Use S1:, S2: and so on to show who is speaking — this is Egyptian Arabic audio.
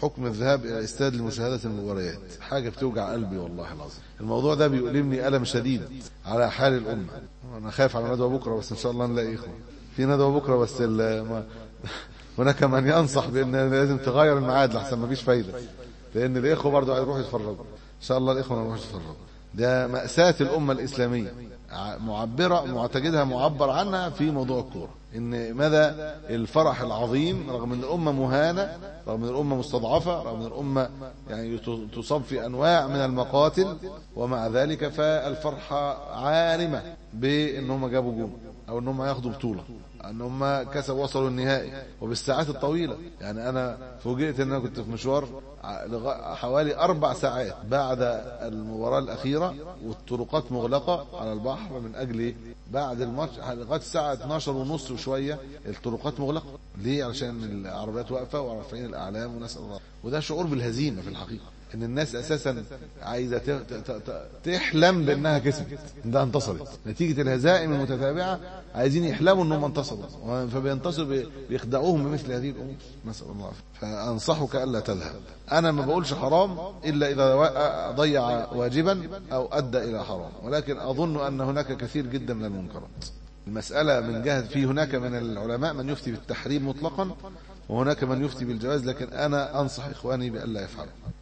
S1: حكم الذهاب الى الاستاد لمشاهده المباريات حاجه بتوجع قلبي والله العظيم الموضوع ده بيؤلمني الم شديد على حال الامه انا خايف على ندوه بكره بس ان شاء الله نلاقي اخوه في ندوه بكره بس ال- ما هناك من ينصح بان لازم تغير الميعاد لحسن ما فيش فايده لان الاخوه برضه هيروحوا يتفرجوا ان شاء الله الاخوه ما يروحوش يتفرجوا ده مأساة الأمة الإسلامية ع- معبرة معتقدها معبر عنها في موضوع الكورة إن مدى الفرح العظيم رغم أن الأمة مهانة رغم أن الأمة مستضعفة رغم أن الأمة يعني ت- تصاب في أنواع من المقاتل ومع ذلك فالفرحة عارمة بأن هم جابوا جون أو أن هم ياخدوا بطولة ان هم كسبوا وصلوا النهائي وبالساعات الطويله يعني انا فوجئت ان انا كنت في مشوار ع- لغا- حوالي اربع ساعات بعد المباراه الاخيره والطرقات مغلقه على البحر من اجل إيه؟ بعد الماتش لغايه الساعه 12 ونص وشويه الطرقات مغلقه ليه علشان العربيات واقفه ورافعين الاعلام ونسال الله وده شعور بالهزيمه في الحقيقه ان الناس اساسا عايزه ت- ت- ت- تحلم بانها كسبت ده انتصرت نتيجه الهزائم المتتابعه عايزين يحلموا انهم انتصروا فبينتصروا بي- بيخدعوهم بمثل هذه الامور نسال الله العافية. فانصحك الا تذهب انا ما بقولش حرام الا اذا وا- ضيع واجبا او ادى الى حرام ولكن اظن ان هناك كثير جدا من المنكرات المسألة من جهة في هناك من العلماء من يفتي بالتحريم مطلقا وهناك من يفتي بالجواز لكن أنا أنصح إخواني بألا يفعلوا